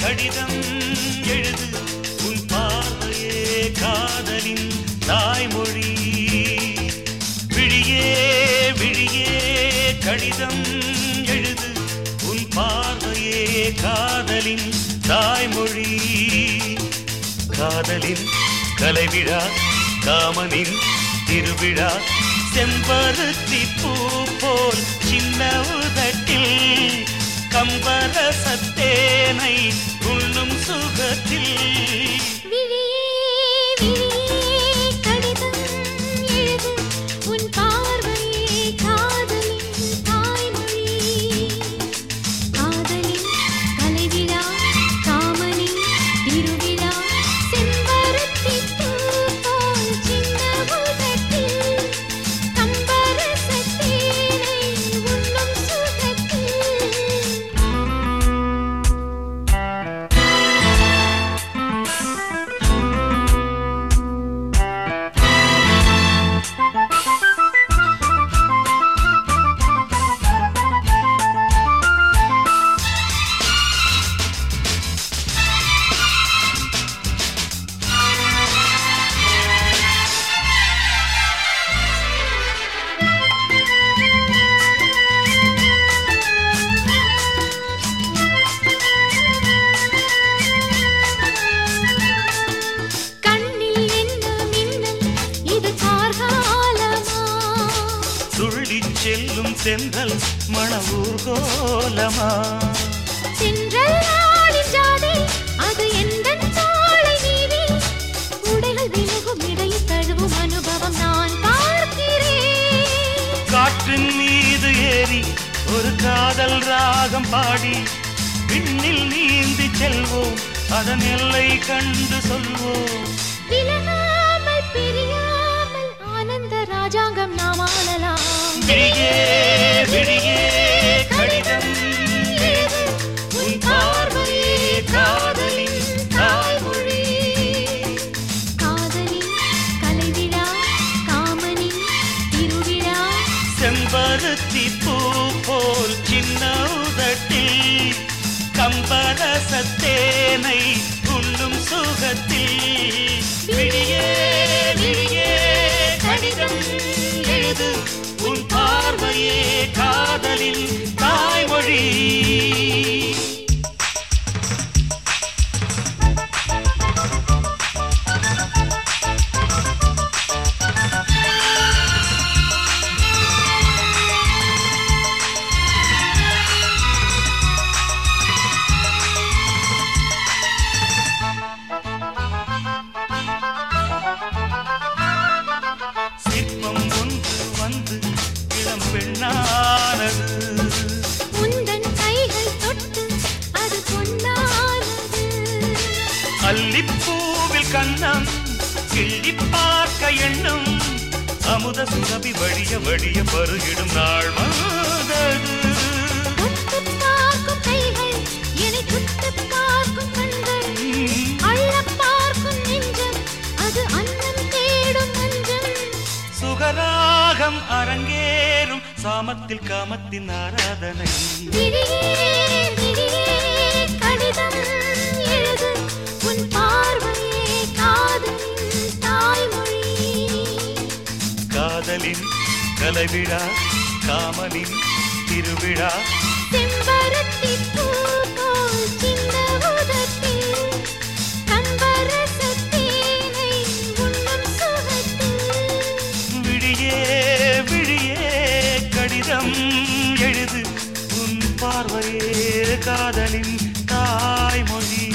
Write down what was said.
கடிதம் எழுது உன் பார்வையே காதலின் தாய்மொழி விழியே விழியே கடிதம் எழுது உன் பார்வையே காதலின் தாய்மொழி காதலின் கலைவிழா காமனின் திருவிழா செம்பருத்தி பூ போல் சின்ன உதட்டில் கம்பரசத்தேனை உண்ணும் சுகத்தில் விழியே விழியே கடிதம் எழுது உன் பார்வையே காதலின் தாய்மொழி காதலின் கலைவிழா காமனின் திருவிழா செம்பருத்தி பூ போல் சின்ன உதட்டில் கம்பரசத்தேனை உண்ணும் சுகத்தில் கண்ணில் என்ன மின்னல் இது கார்காலமா துள்ளிச் செல்லும் செந்தல் மணவூர் கோலமா சென்றல் நாளின் ஜாதை அது எந்தன் சாலை நீதி உடைகள் விலகும் இடையில் தழுவும் அனுபவம் நான் பார்க்கிறேன் காற்றின் மீது ஏறி ஒரு காதல் ராகம் பாடி விண்ணில் நீந்தி செல்வோம் அதன் எல்லை கண்டு சொல்வோம் விலகாமல் பிரியாமல் ஆனந்த ராஜாங்கம் நாம் ஆளலாம் விழியே விழியே கடிதம் எழுது உன் பார்வையே காதலின் தாய்மொழி காதலின் கலைவிழா காமனின் திருவிழா செம்பருத்தி பூ போல் சின்ன உதட்டில் கம்பரசத்தேனை உண்ணும் சுகத்தில் விழியே விழியே கடிதம் எழுது உன் பார்வையே காதலின் தாய்மொழி சிற்பம் ஒன்று வந்து இளம் பெண்ணானது உந்தன் கைகள் தொட்டு அது பொன்னானது அல்லிப்பூவில் கண்ணம் கிள்ளி பார்க்க எண்ணும் அமுத சுரபி வழிய வழிய பருகிடும் நாள் வந்தது தொட்டு பார்க்கும் கைகள் என்னை தொட்டு பார்க்கும் கண்கள் அள்ளப் பார்க்கும் நெஞ்சம் அது அன்னம் தேடும் மஞ்சம் சுகராகம் அரங்கேறும் சாமத்தில் காமத்தின் ஆராதனை விழியே விழியே கடிதம் எழுது உன் பார்வையே காதலின் தாய்மொழி காதலின் கலைவிழா காமனின் திருவிழா செம்பருத்தி பூ போல் சின்ன உதட்டில் கம்பரசத்தேனை உண்ணும் சுகத்தில் விழியே விழியே கடிதம் எழுது உன் பார்வையே காதலின் தாய்மொழி